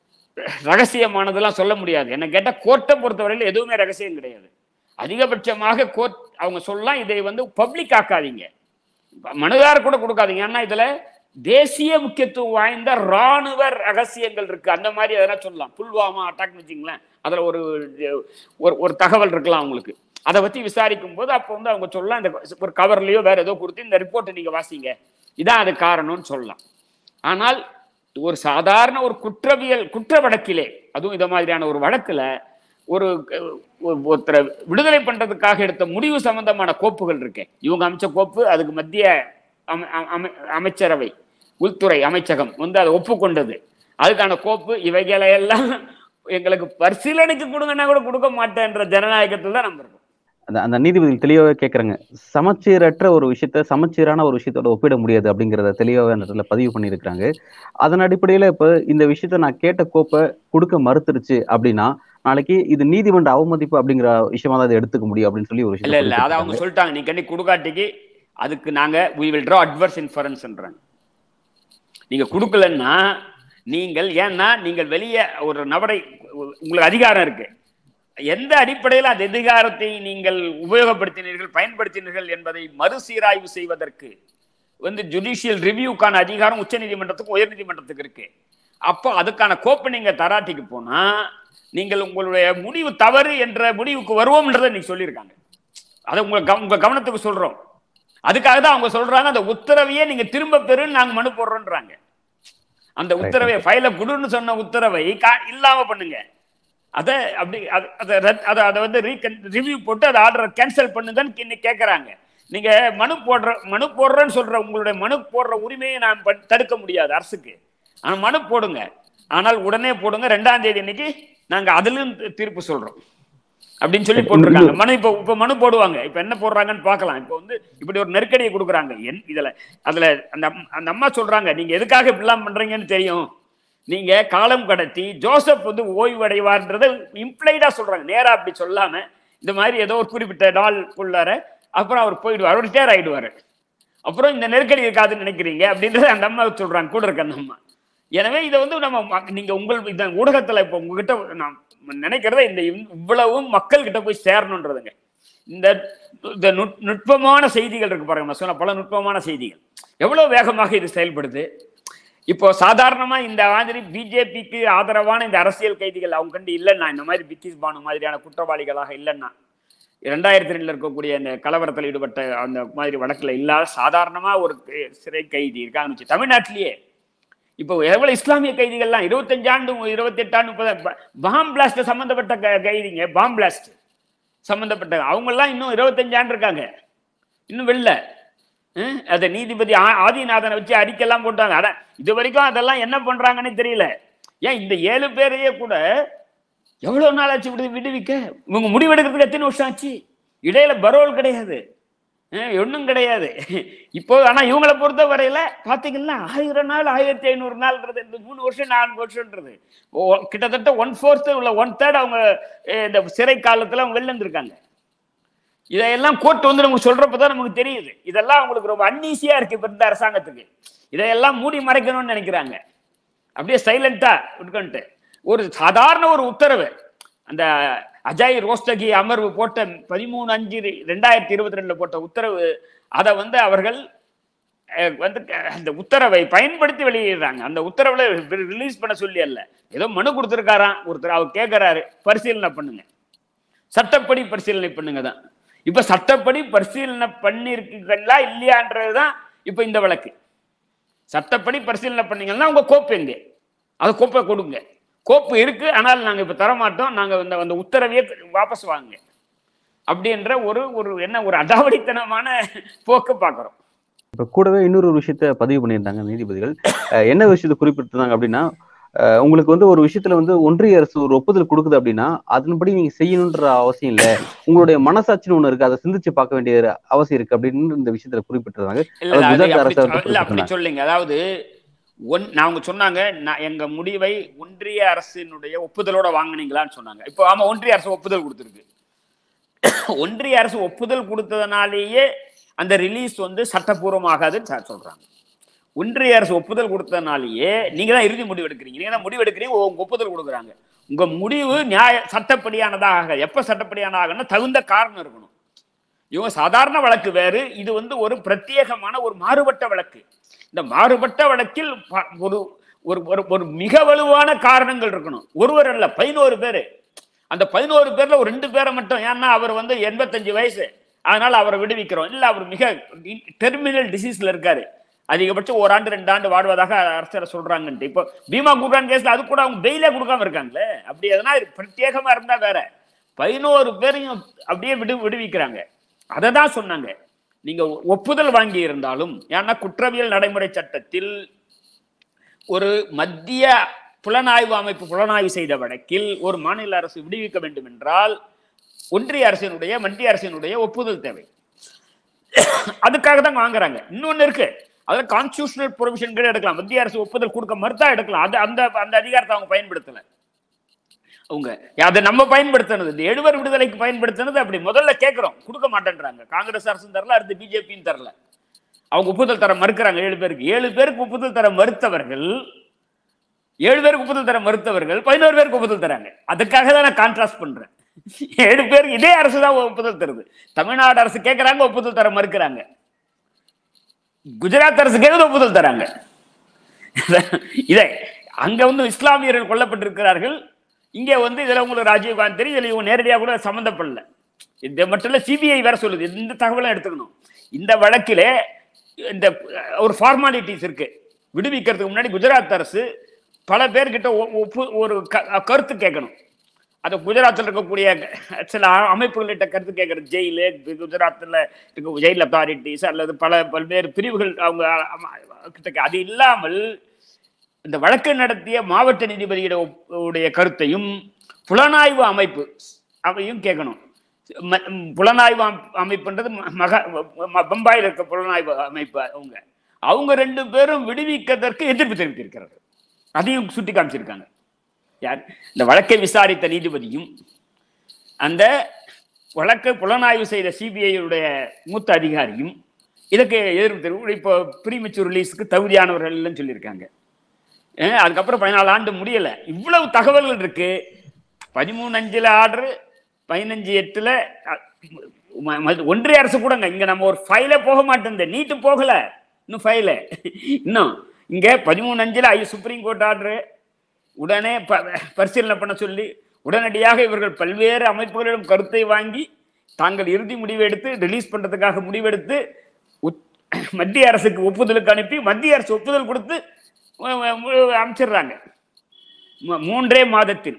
ரகசியமானதெல்லாம் சொல்ல முடியாது என்ன கேட்டால் கோர்ட்டை பொறுத்தவரையில் எதுவுமே ரகசியம் கிடையாது அதிகபட்சமாக கோர்ட் அவங்க சொல்லலாம் இதை வந்து பப்ளிக் ஆக்காதீங்க மனுதார் கூட கொடுக்காதீங்க ஏன்னா இதுல தேசிய முக்கியத்துவம் வாய்ந்த ராணுவ ரகசியங்கள் இருக்கு அந்த மாதிரி எதனா சொல்லலாம் புல்வாமா அட்டாக்னு வச்சுங்களேன் அதுல ஒரு ஒரு ஒரு தகவல் இருக்கலாம் அவங்களுக்கு அதை பத்தி விசாரிக்கும் போது அப்போ வந்து அவங்க சொல்லலாம் இந்த ஒரு கவர்லயோ வேற ஏதோ கொடுத்து இந்த ரிப்போர்ட்டை நீங்க வாசிங்க இதான் அது காரணம்னு சொல்லலாம் ஆனால் ஒரு சாதாரண ஒரு குற்றவியல் குற்ற வழக்கிலே அதுவும் இந்த மாதிரியான ஒரு வழக்குல ஒரு ஒரு- ஒருத்தரை விடுதலை பண்றதுக்காக எடுத்த முடிவு சம்பந்தமான கோப்புகள் இருக்கு இவங்க அமைச்ச கோப்பு அதுக்கு மத்திய அம- அம- அமைச்சரவை உள்துறை அமைச்சகம் வந்து அதை ஒப்புக்கொண்டது அதுக்கான கோப்பு இவைகளை எல்லாம் எங்களுக்கு பரிசீலனைக்கு கொடுங்கன்னா கூட கொடுக்க மாட்டேன்ற ஜனநாயகத்தில் தான் நம்ம இருக்கோம் அந்த அந்த நீதிபதி தெளிவாக கேட்குறாங்க சமச்சீரற்ற ஒரு விஷயத்த சமச்சீரான ஒரு விஷயத்தோட ஒப்பிட முடியாது அப்படிங்கிறத தெளிவாக அந்த இடத்துல பதிவு பண்ணியிருக்கிறாங்க அதன் அடிப்படையில் இப்போ இந்த விஷயத்த நான் கேட்ட கோப்பை கொடுக்க மறுத்துருச்சு அப்படின்னா நாளைக்கு இது நீதிமன்ற அவமதிப்பு அப்படிங்கிற விஷயமா தான் இதை எடுத்துக்க முடியும் அப்படின்னு சொல்லி ஒரு இல்ல இல்ல அதை விஷயம் அவங்க சொல்லிட்டாங்க நீ கண்டி குடுக்காட்டிக்கு அதுக்கு நாங்க we will draw adverse inferenceன்றாங்க நீங்க கொடுக்கலன்னா நீங்கள் ஏன்னா நீங்கள் வெளியே ஒரு நபரை உங்களுக்கு அதிகாரம் இருக்கு எந்த அடிப்படையில் அந்த அதிகாரத்தை நீங்கள் உபயோகப்படுத்தினீர்கள் பயன்படுத்தினீர்கள் என்பதை மறுசீராய்வு செய்வதற்கு வந்து ஜுடிஷியல் ரிவ்யூக்கான அதிகாரம் உச்சநீதிமன்றத்துக்கும் உயர்நீதிமன்றத்துக்கு இருக்கு அப்போ அதுக்கான கோப்பை நீங்க தராட்டிக்கு போனா நீங்கள் உங்களுடைய முடிவு தவறு என்ற முடிவுக்கு வருவோம்ன்றதை இன்னைக்கு சொல்லியிருக்காங்க அதை உங்க கவ- உங்க கவனத்துக்கு சொல்றோம் அதுக்காக தான் அவங்க சொல்றாங்க அந்த உத்தரவையே நீங்க திரும்ப பெறுன்னு நாங்க மனு போடுறோன்றாங்க அந்த உத்தரவை ஃபைல குடுன்னு சொன்ன உத்தரவை கா- இல்லாம பண்ணுங்க அதை அப்படி அது- அதை ரத்- அதை அதை வந்து ரீகன் ரிவ்யூ போட்டு அதை ஆர்டரை கேன்சல் பண்ணுங்கன்னு இன்னைக்கு கேட்குறாங்க நீங்க மனு போடுற மனு போடுறேன்னு சொல்ற உங்களுடைய மனு போடுற உரிமையை நான் ப- தடுக்க முடியாது அரசுக்கு ஆனா மனு போடுங்க ஆனால் உடனே போடுங்க ரெண்டாம் தேதி அன்னைக்கு நாங்க அதிலும் தி- தீர்ப்பு சொல்றோம் அப்படின்னு சொல்லி போட்டிருக்காங்க மனு இப்போ இப்போ மனு போடுவாங்க இப்போ என்ன போடுறாங்கன்னு பார்க்கலாம் இப்போ வந்து இப்படி ஒரு நெருக்கடியை கொடுக்குறாங்க என் இதுல அதுல அந்த அம்- அந்த அம்மா சொல்றாங்க நீங்க எதுக்காக இப்படிலாம் பண்றீங்கன்னு தெரியும் நீங்க காலம் கடத்தி ஜோசப் வந்து ஓய்வடைவார்ன்றதை இம்ப்ளைடா சொல்றாங்க நேரா அப்படி சொல்லாம இந்த மாதிரி ஏதோ ஒரு குறிப்பிட்ட நாள் உள்ளார அப்புறம் அவர் போயிடுவார் அவர் ரிட்டையர் ஆயிடுவாரு அப்புறம் இந்த நெருக்கடி இருக்காதுன்னு நினைக்கிறீங்க அப்படின்றத அந்த அம்மா சொல்றாங்க கூட இருக்க அந்த அம்மா எனவே இதை வந்து நம்ம ம- நீங்க உங்கள் இந்த ஊடகத்துல இப்போ உங்ககிட்ட நான் நினைக்கிறத இந்த இவ்- இவ்வளவும் மக்கள் கிட்ட போய் சேரணுன்றதுங்க இந்த இந்த நுட்- நுட்பமான செய்திகள் இருக்கு பாருங்க நான் சொன்ன பல நுட்பமான செய்திகள் எவ்வளவு வேகமாக இது செயல்படுது இப்போ சாதாரணமா இந்த மாதிரி பிஜேபிக்கு ஆதரவான இந்த அரசியல் கைதிகள் அவங்க கண்டு இல்லைன்னா இந்த மாதிரி பித்திஸ் பானு மாதிரியான குற்றவாளிகளாக இல்லைன்னா ரெண்டாயிரத்தி ரெண்டுல இருக்கக்கூடிய இந்த கலவரத்தில் ஈடுபட்ட அந்த மாதிரி வழக்குல இல்லாத சாதாரணமா ஒரு சிறை கைதி இருக்காங்கன்னு வச்சு தமிழ்நாட்டிலேயே இப்போ எவ்வளவு இஸ்லாமிய கைதிகள்லாம் இருபத்தஞ்சு ஆண்டு இருபத்தெட்டு ஆண்டு முப்பது பாம் பிளாஸ்ட் சம்பந்தப்பட்ட க- கைதிங்க பாம் பிளாஸ்ட் சம்பந்தப்பட்ட அவங்கெல்லாம் இன்னும் இருபத்தஞ்சு ஆண்டு இருக்காங்க இன்னும் வெளில ஹம், அதை நீதிபதி ஆ- ஆதிநாதனை வச்சு அறிக்கையெல்லாம் போட்டாங்க அட இது வரைக்கும் அதெல்லாம் என்ன பண்றாங்கன்னு தெரியல ஏன் இந்த ஏழு பேரையே கூட எவ்வளவு நாள் ஆச்சு விடு விடுவிக்க இவங்க முடிவெடுக்கிறதுக்கு எத்தனை வருஷம் ஆச்சு இடையில பரோல் கிடையாது அஹ் ஒண்ணும் கிடையாது இப்போ ஆனா இவங்களை பொறுத்த வரையில பாத்தீங்கன்னா ஆயிரம் நாள் ஆயிரத்தி ஐநூறு நாள்ன்றது இந்த மூணு வருஷம் நான்கு வருஷம்ன்றது ஓ- கிட்டத்தட்ட ஒன் ஃபோர்த் உள்ள ஒன் தேர்ட் அவங்க அஹ், இந்த சிறை காலத்துல அவங்க வெளில இருந்திருக்காங்க இதையெல்லாம் கோர்ட் வந்து நமக்கு சொல்றப்பதான் நமக்கு தெரியுது இதெல்லாம் அவங்களுக்கு ரொம்ப அன்ஈஸியா இருக்கு இப்ப இந்த அரசாங்கத்துக்கு இதையெல்லாம் மூடி மறைக்கணும்னு நினைக்கிறாங்க அப்படியே சைலண்டா இருக்கன்ட்டு ஒரு சாதாரண ஒரு உத்தரவு அந்த அஜய் ரோஸ்தகி அமர்வு போட்ட பதிமூணு அஞ்சு ரெண்டாயிரத்தி இருபத்தி ரெண்டுல போட்ட உத்தரவு அதை வந்து அவர்கள் அஹ், வந்து க- அந்த உத்தரவை பயன்படுத்தி வெளியிடுறாங்க அந்த உத்தரவுல ரிலீஸ் பண்ண சொல்லி அல்ல ஏதோ மனு கொடுத்துருக்காராம் ஒருத்தர் அவர் கேட்கிறாரு பரிசீலனை பண்ணுங்க சட்டப்படி பரிசீலனை பண்ணுங்க தான் இப்ப சட்டப்படி பரிசீலனை பண்ணிருக்கீங்களா இல்லையான்றதுதான் இப்ப இந்த வழக்கு சட்டப்படி பரிசீலனை பண்ணீங்கன்னா உங்க கோப்பு எங்க அது கோப்பை கொடுங்க கோப்பு இருக்கு ஆனால் நாங்க இப்ப தரமாட்டோம் நாங்க அந்த அந்த உத்தரவையே வாபஸ் வாங்க அப்படின்ற ஒரு ஒரு என்ன ஒரு அடாவடித்தனமான போக்கு பார்க்கிறோம் இப்ப கூடவே இன்னொரு ஒரு விஷயத்த பதிவு பண்ணியிருந்தாங்க நீதிபதிகள் அஹ் என்ன விஷயத்தை குறிப்பிட்டிருந்தாங்க அப்படின்னா அஹ் உங்களுக்கு வந்து ஒரு விஷயத்துல வந்து ஒன்றிய அரசு ஒரு ஒப்புதல் கொடுக்குது அப்படின்னா அதன்படி நீங்க செய்யணுன்ற அவசியம் இல்ல உங்களுடைய மனசாட்சின்னு ஒண்ணு இருக்கு அதை சிந்திச்சு பார்க்க வேண்டிய அவசியம் இருக்கு அப்படின்னு இந்த விஷயத்துல குறிப்பிட்டிருந்தாங்க இல்ல இல்ல, அதாவது அது குஜராத் அப்படி- அரசு இல்ல அப்படி சொன்னாங்க. சொல்லுங்க அதாவது ஒன் நான் அவங்க சொன்னாங்க நான் எங்க முடிவை ஒன்றிய அரசினுடைய ஒப்புதலோட வாங்குனீங்களான்னு சொன்னாங்க இப்போ ஆமா ஒன்றிய அரசு ஒப்புதல் கொடுத்துருக்கு ஒன்றிய அரசு ஒப்புதல் கொடுத்ததுனாலேயே அந்த ரிலீஸ் வந்து சட்டப்பூர்வமாகாதுன்னு சார் சொல்றாங்க ஒன்றிய அரசு ஒப்புதல் கொடுத்ததுனாலேயே நீங்க தான் இறுதி முடிவு எடுக்கிறீங்க நீங்க தான் முடிவு எடுக்கிறீங்க உங்க ஒப்புதல் கொடுக்குறாங்க உங்க முடிவு நியாய சட்டப்படியானதாக எப்ப சட்டப்படியானதாகன்னா தகுந்த காரணம் இருக்கணும் இவங்க சாதாரண வழக்கு வேறு இது வந்து ஒரு பிரத்யேகமான ஒரு மாறுபட்ட வழக்கு இந்த மாறுபட்ட வழக்கில் ப- ஒரு ஒரு ஒரு ஒரு மிக வலுவான காரணங்கள் இருக்கணும் ஒருவர் அல்ல பதினோரு பேரு அந்த பதினோரு பேர்ல ஒரு ரெண்டு பேரை மட்டும் ஏன்னா அவர் வந்து எண்பத்தஞ்சு வயசு அதனால அவரை விடுவிக்கிறோம் இல்ல அவர் மிக டெர்மினல் டிசீஸ்ல இருக்காரு அதிகபட்சம் ஒரு ஆண்டு ரெண்டு ஆண்டு வாடுவதாக அரசர் சொல்றாங்கன்ட்டு இப்போ பீமா குர்ரான் கேஸ்ல அது கூட அவங்க பெயிலே கொடுக்காம இருக்காங்களே அப்படி எதனா பிரத்யேகமா இருந்தா வேற பதினோரு பேரையும் அப்படியே விடு விடுவிக்கிறாங்க அதை தான் சொன்னாங்க நீங்க ஒப்புதல் வாங்கி இருந்தாலும் ஏன்னா குற்றவியல் நடைமுறை சட்டத்தில் ஒரு மத்திய புலனாய்வு அமைப்பு புலனாய்வு செய்த வழக்கில் ஒரு மாநில அரசு விடுவிக்க வேண்டும் என்றால் ஒன்றிய அரசினுடைய மத்திய அரசினுடைய ஒப்புதல் தேவை அதுக்காக தான் வாங்குறாங்க இன்னொன்னு இருக்கு அதுல கான்ஸ்டியூஷனல் ப்ரொவிஷன் கூட எடுக்கலாம் மத்திய அரசு ஒப்புதல் கொடுக்க மறுத்தா எடுக்கலாம் அது அந்த அந்த அதிகாரத்தை அவங்க பயன்படுத்தல அவங்க அதை நம்ம பயன்படுத்தினது இந்த எழுவர் விடுதலைக்கு பயன்படுத்தினது அப்படி முதல்ல கேட்கிறோம் கொடுக்க மாட்டேன்றாங்க காங்கிரஸ் அரசும் தரல அடுத்து பிஜேபியும் தரல அவங்க ஒப்புதல் தர மறுக்கிறாங்க ஏழு பேருக்கு ஏழு பேருக்கு ஒப்புதல் தர மறுத்தவர்கள் ஏழு பேருக்கு ஒப்புதல் தர மறுத்தவர்கள் பதினோரு பேருக்கு ஒப்புதல் தராங்க அதுக்காக தான் நான் கான்ட்ராஸ்ட் பண்றேன் ஏழு பேருக்கு இதே அரசு தான் ஒப்புதல் தருது தமிழ்நாடு அரசு கேட்கறாங்க ஒப்புதல் தர மறுக்கிறாங்க குஜராத் அரசு கேட்குது ஒப்புதல் தராங்க இதை அங்க வந்து இஸ்லாமியர்கள் கொல்லப்பட்டிருக்கிறார்கள் இங்க வந்து இதுல உங்களுக்கு ராஜீவ் காந்தி தெரியும் இதுல இவங்க நேரடியாக கூட சம்மந்தப்படல இது மட்டும் இல்ல சிபிஐ வேற சொல்லுது இந்த தகவலை எடுத்துக்கணும் இந்த வழக்கிலே இந்த அஹ், ஒரு ஃபார்மாலிட்டிஸ் இருக்கு விடுவிக்கிறதுக்கு முன்னாடி குஜராத் அரசு பல பேர்கிட்ட ஒ- ஒப்பு ஒரு க- கருத்து கேட்கணும் அது குஜராத்தில் இருக்கக்கூடிய சில அமைப்புகள்கிட்ட கருத்து கேட்கறது ஜெயிலு குஜராத்தில் இருக்க ஜெயில் அத்தாரிட்டிஸ் அல்லது பல பல்வேறு பிரிவுகள் அவங்க அம- கிட்ட கே- அது இல்லாமல் இந்த வழக்கு நடத்திய மாவட்ட நீதிபதியிட ஒப்- உடைய கருத்தையும் புலனாய்வு அமைப்பு அவையும் கேட்கணும் ம- ம், புலனாய்வு அம்- அமைப்புன்றது ம- மக ம- பம்பாயில் இருக்க புலனாய்வு அமைப்பு அவங்க அவங்க ரெண்டு பேரும் விடுவிக்கிறதற்கு எதிர்ப்பு தெரிவித்திருக்கிறார்கள் அதையும் சுட்டி காமிச்சிருக்காங்க யார் இந்த வழக்கை விசாரித்த நீதிபதியும் அந்த வழக்கை புலனாய்வு செய்த சிபிஐயுடைய மூத்த அதிகாரியும் இதுக்கு எதிர்ப்பு தெரிவிப்பு இப்போ ப்ரீமெச்சூர் ரிலீஸுக்கு தகுதியானவர்கள் இல்லைன்னு சொல்லியிருக்காங்க ஏன் அதுக்கப்புறம் பதினாலு ஆண்டு முடியல இவ்வளவு தகவல்கள் இருக்கு பதிமூணு அஞ்சுல ஆர்டர் பதினஞ்சு எட்டுல அ- ம- ம- ஒன்றிய அரசு கூடங்க இங்க நம்ம ஒரு ஃபைல போக மாட்டேன் நீட்டு போகல இன்னும் ஃபைல இன்னும் இங்க பதிமூணு அஞ்சுல ஐ சுப்ரீம் கோர்ட் ஆர்டர் உடனே ப- பரிசீலனை பண்ண சொல்லி உடனடியாக இவர்கள் பல்வேறு அமைப்புகளிடம் கருத்தை வாங்கி தாங்கள் இறுதி முடிவு எடுத்து ரிலீஸ் பண்றதுக்காக முடிவெடுத்து உத்- மத்திய அரசுக்கு ஒப்புதலுக்கு அனுப்பி மத்திய அரசு ஒப்புதல் கொடுத்து மு- மு- அமைச்சிடுறாங்க மூ- மூன்றே மாதத்தில்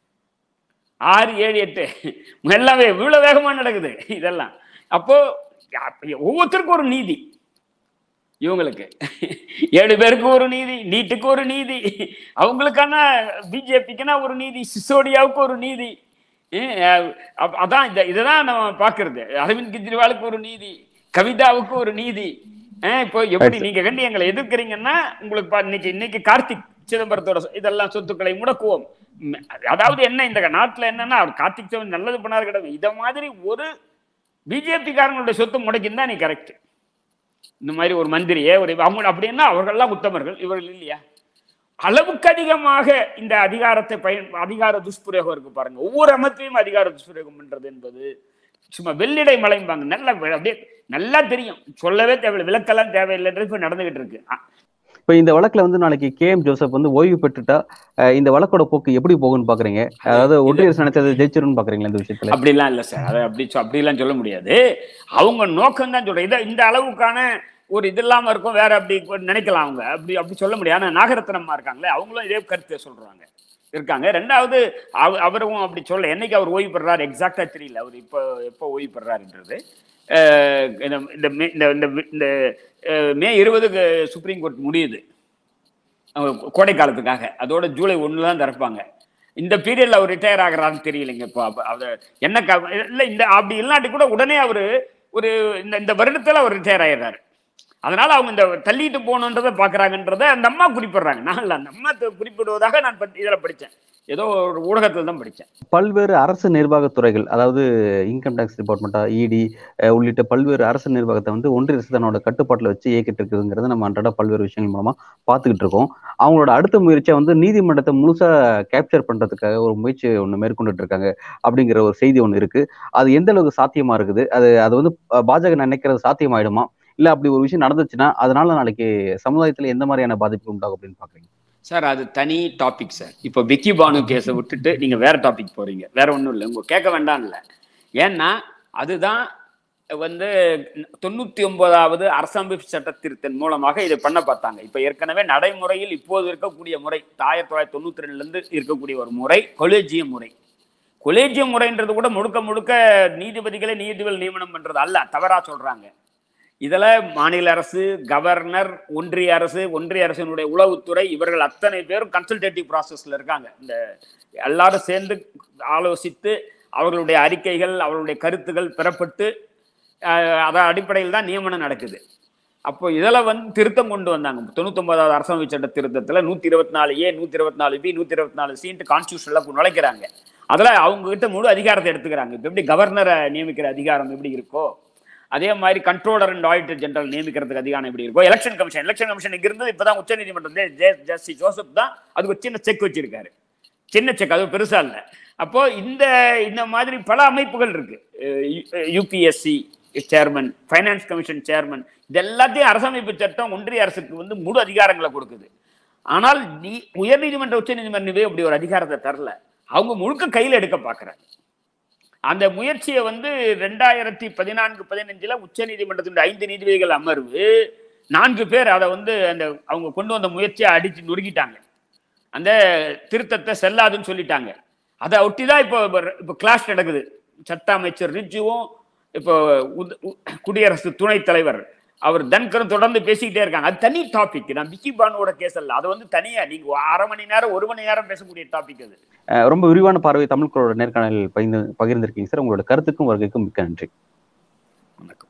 ஆறு ஏழு எட்டு எல்லாமே இவ்வளவு வேகமா நடக்குது இதெல்லாம் அப்போ அப்ப ஒவ்வொருத்தருக்கும் ஒரு நீதி இவங்களுக்கு ஏழு பேருக்கு ஒரு நீதி நீட்டுக்கு ஒரு நீதி அவங்களுக்கான பிஜேபிக்குனா ஒரு நீதி சிசோடியாவுக்கு ஒரு நீதி அஹ் அப்ப- அதான் இந்த இததான் நம்ம பாக்குறது அரவிந்த் கெஜ்ரிவாலுக்கு ஒரு நீதி கவிதாவுக்கு ஒரு நீதி அஹ் இப்போ எப்படி நீங்க கண்டி எங்களை எதிர்க்கிறீங்கன்னா உங்களுக்கு பா- இன்னைக்கு இன்னைக்கு கார்த்திக் சிதம்பரத்தோட சொ- இதெல்லாம் சொத்துக்களை முடக்குவோம் ம், அதாவது என்ன இந்த நாட்டுல என்னன்னா அவர் கார்த்திக் சிதம்பரம் நல்லது பண்ணாரு கிடையாது இத மாதிரி ஒரு பிஜேபி காரங்களுடைய சொத்து முடக்கின்னு நீ கரெக்ட் இந்த மாதிரி ஒரு மந்திரியே ஒரு அவங்க அப்படின்னா அவர்கள்லாம் உத்தமர்கள் இவர்கள் இல்லையா அளவுக்கு அதிகமாக இந்த அதிகாரத்தை பயன் அதிகார துஷ்பிரயோகம் இருக்கு பாருங்க ஒவ்வொரு அமைப்பையும் அதிகார துஷ்பிரயோகம் பண்றது என்பது சும்மா வெள்ளிடை மலைம்பாங்க நல்லா அப்படியே நல்லா தெரியும் சொல்லவே தேவையில்லை விளக்கெல்லாம் தேவையில்லைன்றது இப்ப நடந்துகிட்டு இருக்கு அ- இப்ப இந்த வழக்குல வந்து நாளைக்கு கே எம் ஜோசப் வந்து ஓய்வு பெற்றுட்டா அஹ், இந்த வழக்கோட போக்கு எப்படி போகும்னு பாக்குறீங்க அதாவது ஒன்றிய அரசு நினைச்சது ஜெயிச்சிரும்னு பாக்குறீங்களா இந்த விஷயத்துல அப்படிலாம் இல்லை சார் அதை அப்படி சொ- அப்படிலாம் சொல்ல முடியாது அவங்க நோக்கம் தான் சொல்றேன் இதை இந்த அளவுக்கான ஒரு இது இல்லாம இருக்கும் வேற அப்படி நினைக்கலாம் அவங்க அப்படி அப்படி சொல்ல முடியாது ஆனா நாகரத்னம்மா இருக்காங்களே அவங்களும் இதே கருத்தை சொல்றாங்க இருக்காங்க ரெண்டாவது அவ- அவரும் அப்படி சொல்ல என்னைக்கு அவர் ஓய்வு பெறாரு எக்ஸாக்டா தெரியல அவர் இப்போ எப்போ ஓய்வு பெறாருன்றது அஹ் இந்த இந்த மே- இந்த இந்த இந்த அஹ் மே இருபதுக்கு சுப்ரீம் கோர்ட் முடியுது அவங்க கோடை காலத்துக்காக அதோட ஜூலை ஒன்று தான் திறப்பாங்க இந்த பீரியட்ல அவர் ரிட்டையர் ஆகுறாருன்னு தெரியலைங்க இப்போ அப்ப அது என்ன கா- இல்ல இந்த அப்படி இல்லாட்டி கூட உடனே அவரு ஒரு இந்த இந்த வருடத்துல அவர் ரிட்டையர் ஆயிடுறாரு அதனால அவங்க இந்த தள்ளிட்டு போகணுன்றதை பாக்குறாங்கன்றத அந்த அம்மா குறிப்பிடுறாங்க நான் இல்ல அந்த அம்மா த- குறிப்பிடுவதாக நான் படி- இதுல படிச்சேன் ஏதோ ஒரு ஊடகத்துல தான் படிச்சேன் பல்வேறு அரசு நிர்வாகத் துறைகள் அதாவது இன்கம் டேக்ஸ் டிபார்ட்மெண்ட்டா இடி உள்ளிட்ட பல்வேறு அரசு நிர்வாகத்தை வந்து ஒன்றிய அரசு தன்னோட கட்டுப்பாட்டுல வச்சு இயக்கிட்டு இருக்குதுங்கிறத நம்ம அன்றாட பல்வேறு விஷயங்கள் மூலமா பார்த்துக்கிட்டு இருக்கோம் அவங்களோட அடுத்த முயற்சியா வந்து நீதிமன்றத்தை முழுசா கேப்சர் பண்றதுக்காக ஒரு முயற்சி ஒண்ணு மேற்கொண்டுட்டு இருக்காங்க அப்படிங்கிற ஒரு செய்தி ஒண்ணு இருக்கு அது எந்த அளவுக்கு சாத்தியமா இருக்குது அது அது வந்து அஹ், பாஜக நினைக்கிறது சாத்தியமாயிடுமா இல்ல அப்படி ஒரு விஷயம் நடந்துச்சுன்னா அதனால நாளைக்கு சமுதாயத்துல எந்த மாதிரியான பாதிப்பு உண்டாகும் அப்படின்னு பாக்குறீங்க சார் அது தனி டாபிக் சார் இப்போ விக்கி பானு கேஸை விட்டுட்டு நீங்க வேற டாபிக் போறீங்க வேற ஒன்றும் இல்லை உங்க கேட்க வேண்டாம் இல்லை ஏன்னா அதுதான் வந்து தொண்ணூத்தி ஒன்பதாவது அரசமைப்பு சட்ட திருத்தம் மூலமாக இதை பண்ண பார்த்தாங்க இப்ப ஏற்கனவே நடைமுறையில் இப்போது இருக்கக்கூடிய முறை ஆயிரத்தி தொள்ளாயிரத்தி தொண்ணூத்தி ரெண்டுல இருந்து இருக்கக்கூடிய ஒரு முறை கொலேஜிய முறை கொலேஜிய முறைன்றது கூட முழுக்க முழுக்க நீதிபதிகளை நீதிபதி நியமனம் பண்றது அல்ல தவறா சொல்றாங்க இதுல மாநில அரசு கவர்னர் ஒன்றிய அரசு ஒன்றிய அரசினுடைய உளவுத்துறை இவர்கள் அத்தனை பேரும் கன்சல்டேட்டிவ் ப்ராசஸ்ல இருக்காங்க இந்த எல்லாரும் சேர்ந்து ஆலோசித்து அவர்களுடைய அறிக்கைகள் அவர்களுடைய கருத்துகள் பெறப்பட்டு அஹ், அதன் அடிப்படையில் தான் நியமனம் நடக்குது அப்போ இதில் வந்து திருத்தம் கொண்டு வந்தாங்க தொண்ணூத்தொன்பதாவது அரசமைப்பு சட்ட திருத்தத்தில் நூற்றி இருபத்தி நாலு ஏ நூற்றி இருபத்தி நாலு பி நூற்றி இருபத்தி நாலு சின்ட்டு கான்ஸ்டியூஷனில் நுழைக்கிறாங்க அதில் அவங்க கிட்ட முழு அதிகாரத்தை எடுத்துக்கிறாங்க இப்போ எப்படி கவர்னரை நியமிக்கிற அதிகாரம் எப்படி இருக்கோ அதே மாதிரி கண்ட்ரோலர் அண்ட் ஆடிட்டர் ஜெனரல் நியமிக்கிறதுக்கு அதிகாரம் எப்படி இருக்கோ எலெக்ஷன் கமிஷன் எலெக்ஷன் கமிஷன் இங்க இருந்தது இப்பதான் உச்சநீதிமன்றம் ஜஸ்டிஸ் ஜோசப் தான் அதுக்கு ஒரு சின்ன செக் வச்சிருக்காரு சின்ன செக் அது பெருசா இல்ல அப்போ இந்த இந்த மாதிரி பல அமைப்புகள் இருக்கு UPSC chairman finance commission chairman இது எல்லாத்தையும் அரசமைப்பு சட்டம் ஒன்றிய அரசுக்கு வந்து முழு அதிகாரங்களை கொடுக்குது ஆனால் நீ உயர்நீதிமன்ற உச்சநீதிமன்றமே அப்படி ஒரு அதிகாரத்தை தரல அவங்க முழுக்க கையில் எடுக்க பார்க்குறாங்க அந்த முயற்சியை வந்து ரெண்டாயிரத்தி பதினான்கு பதினஞ்சுல உச்சநீதிமன்றத்தினுடைய ஐந்து நீதிபதிகள் அமர்வு நான்கு பேர் அதை வந்து அந்த அவங்க கொண்டு வந்த முயற்சியை அடிச்சு நொறுக்கிட்டாங்க அந்த திருத்தத்தை செல்லாதுன்னு சொல்லிட்டாங்க அதை ஒட்டி தான் இப்போ இப்போ கிளாஸ் நடக்குது சட்ட அமைச்சர் ரிஜுவும் இப்போ உத்- உ- குடியரசு துணைத் தலைவர் அவர் தன்கரும் தொடர்ந்து பேசிக்கிட்டே இருக்காங்க அது தனி டாபிக் நான் விக்கி பானுவோட கேஸ் அல்ல அது வந்து தனியா நீங்க அரை மணி நேரம் ஒரு மணி நேரம் பேசக்கூடிய டாபிக் அது அஹ் ரொம்ப விரிவான பார்வை தமிழ்களோட நேர்காணலில் பகிர்ந்து பகிர்ந்திருக்கீங்க சார் உங்களோட கருத்துக்கும் வருகைக்கும் மிக்க நன்றி வணக்கம்